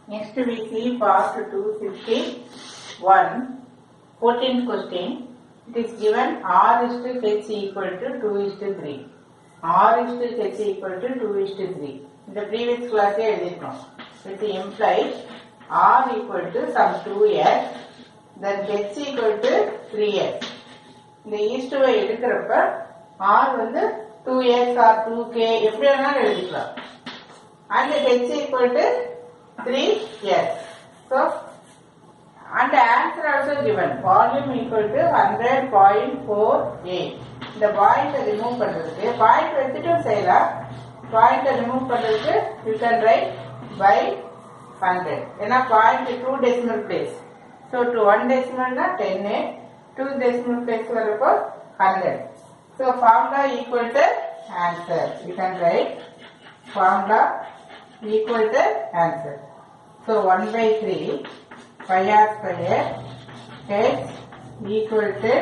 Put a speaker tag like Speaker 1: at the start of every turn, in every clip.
Speaker 1: Next we see part 251, 14th question. It is given R is to H equal to 2 is to 3. R is to H equal to 2 is to 3. இந்த previous class எழுதிட்டோம். It implies R equal to some 2x, then H equal to 3x. இந்த ஈஸ்டுவை எடுக்கிறப்ப R வந்து 2x or 2k எப்படி வேணாலும் எழுதிக்கலாம். And H equal to 3x. So, and the answer also given. Volume equal to 100.48. இந்த point remove பண்றதுக்கு point வச்சுட்டும் செய்யலாம் பாயிண்ட் ரிமூவ் பண்றதுக்கு you can write by hundred ஏன்னா point two decimal place so two one டெசிமல்னா டென்னு two decimal place வரப்போ hundred so formula equal to answer you can write formula equal to answer. So 1 by 3 pi r square h equal to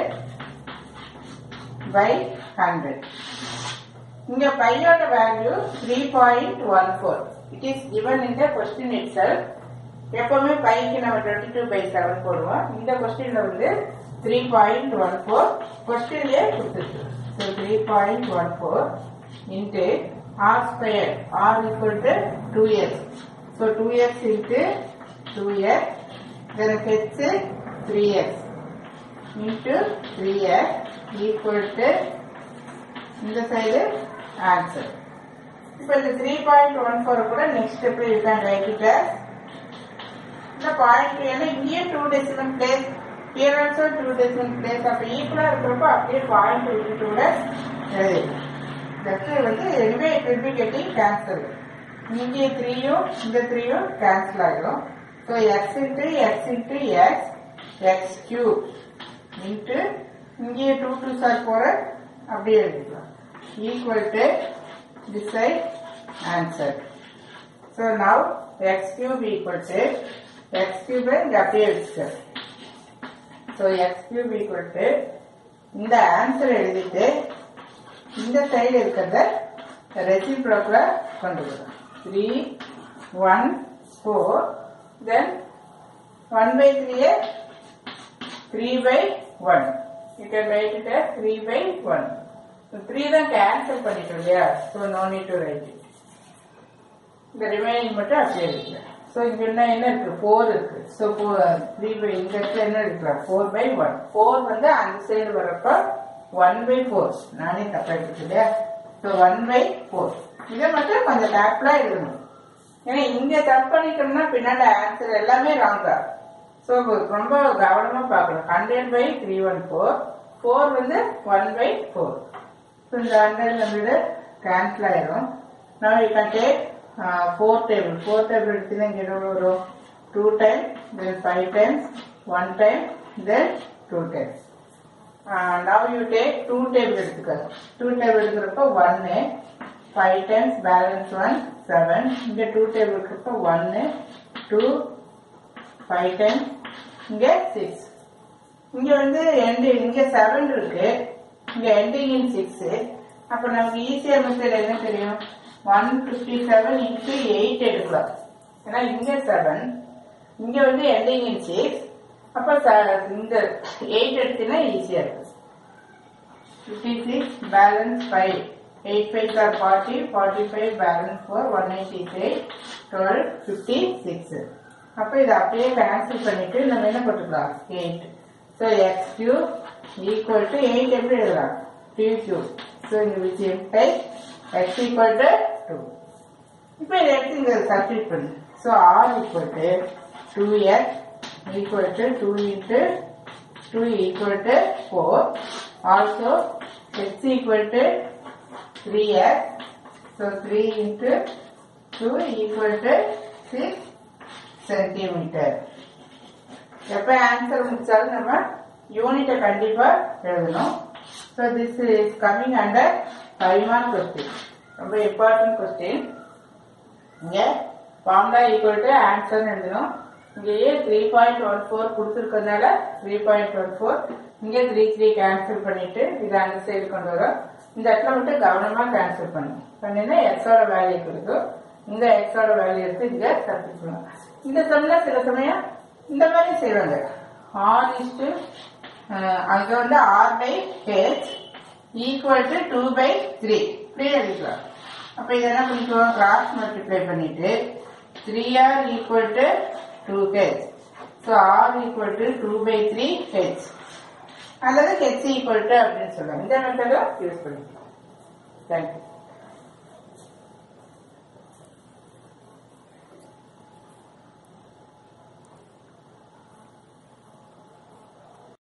Speaker 1: by 100. இங்க பையோட value three point one four it is given இந்த question itself எப்பவுமே பைக்கு நம்ம twenty two by seven போடுவோம் இந்த கொஸ்டின்ல வந்து த்ரீ பாயிண்ட் ஒன் ஃபோர் கொஸ்டின்லேயே கொடுத்துருக்கு so three point one four into R square R equal to two X so two X into two X then H three X into three X equal to இந்த side answer இப்போ இந்த three point one four கூட next step you can write it இந்த point ஏன்னா இங்கேயும் two decimal place here also two decimal place அப்போ ஈக்குவலாக இருக்கிறப்போ அப்படியே பாயிண்ட் விட்டுட்டு கூட எழுதிடலாம் தட்ஸ் வந்து anyway it will be getting cancel இங்கே த்ரீயும் இந்த த்ரீயும் கேன்சல் ஆகிடும் so X into X into X X cube into இங்கேயே டூ டூ சார் போகிற அப்படியே எழுதிக்கலாம் equal to this side answer so now X cube equal to எக்ஸ் கியூபை இங்கே அப்படியே வச்சுக்க so X cube equal to இந்த ஆன்சர் எழுதிட்டு இந்த சைடு இருக்கிறத ரெசிப்ரோக்ல கொண்டு வரும் three one four then one by த்ரீயே three by one you can write it three by one three தான் கேன்சல் பண்ணிட்டோம் இல்லையா so no need to write it இந்த ரிமைனிங் மட்டும் அப்படியே இருக்கு ஸோ இங்க என்ன என்ன இருக்கு ஃபோர் இருக்கு ஸோ த்ரீ பை இந்த இடத்துல என்ன இருக்கலாம் ஃபோர் பை ஒன் ஃபோர் வந்து அந்த சைடு வரப்போ ஒன் பை ஃபோர் நானே தப்பா எடுத்துட்டு இல்லையா ஸோ ஒன் பை ஃபோர் இதை மட்டும் கொஞ்சம் டேப்லா எழுதணும் ஏன்னா இங்க தப்பு பண்ணிட்டோம்னா பின்னாடி ஆன்சர் எல்லாமே ராங்கா ஸோ ரொம்ப கவனமா பார்க்கணும் hundred by three one four four வந்து ஒன் பை ஃபோர் ஸோ இந்த ஹண்ட்ரட் வந்து கேன்சல் ஆயிரும் நான் you can take four table four table எடுத்தீங்கன்னா இங்கே எவ்வளோ வரும் two time then five times one time then two times now you take two table two டூ டேபிள் எடுக்கிறப்ப ஒன்னு five times balance one seven இங்கே டூ டேபிள் இருக்கிறப்ப ஒன்னு டூ ஃபைவ் டைம்ஸ் இங்கே சிக்ஸ் இங்கே வந்து எண்டு இங்கே செவன் இருக்கு இங்கே எண்டிங் இன் சிக்ஸ் அப்போ நமக்கு ஈஸியாக மெத்தட் என்ன தெரியும் one fifty seven into eight எடுக்கலாம் ஏன்னா இங்கே செவன் இங்கே வந்து எண்டிங் இன் சிக்ஸ் அப்போ இந்த எயிட் எடுத்தீங்கன்னா ஈஸியாக இருக்கும் fifty six balance five eight five are forty forty five balance four one eighty five twelve fifty six அப்போ இதை அப்படியே கேன்சல் பண்ணிட்டு நம்ம என்ன போட்டுக்கலாம் eight so X cube equal to eight எப்படி எழுதலாம் டூ கியூ ஸோ இங்கே விச் எம்டை எக்ஸ் ஈக்குவல் டு டூ இப்போ இதை எடுத்து இங்கே சப்ஸ்டிட் பண்ணு so R equal to two X equal to 2 into 2 equal to 4. Also, x equal to 3x. So, 3 into 2 equal to 6 centimeter. எப்ப ஆன்சர் முடிச்சாலும் நம்ம யூனிட்டை கண்டிப்பா எழுதணும் so this is coming under five mark question ரொம்ப important question இங்க formula equal to answer எழுதணும் இங்கேயே த்ரீ பாயிண்ட் ஒன் ஃபோர் கொடுத்துருக்கறதுனால த்ரீ பாயிண்ட் ஒன் ஃபோர் இங்கே த்ரீ த்ரீ கேன்சல் பண்ணிட்டு இதை அந்த சைடு கொண்டு வரோம் இந்த இடத்துல மட்டும் கவனமா கேன்சல் பண்ணும் பண்ணினா எக்ஸோட வேல்யூ கொடுக்கும் இந்த எக்ஸோட வேல்யூ எடுத்து இங்க சப்ஸ்டிட் பண்ணுவோம் இந்த சம்ல சில சமயம் இந்த மாதிரி செய்வாங்க ஆர் இஸ் டு அங்க வந்து R by H equal to two by three இப்படி எழுதிக்கலாம் அப்ப இதை என்ன பண்ணிக்குவோம் கிராஸ் மல்டிப்ளை பண்ணிட்டு three R equal to two H so R equal to two by three H அல்லது ஹெச் ஈக்குவல் டு அப்படின்னு சொல்லுவாங்க இந்த மெத்தடும் யூஸ் பண்ணிக்கலாம் தேங்க்யூ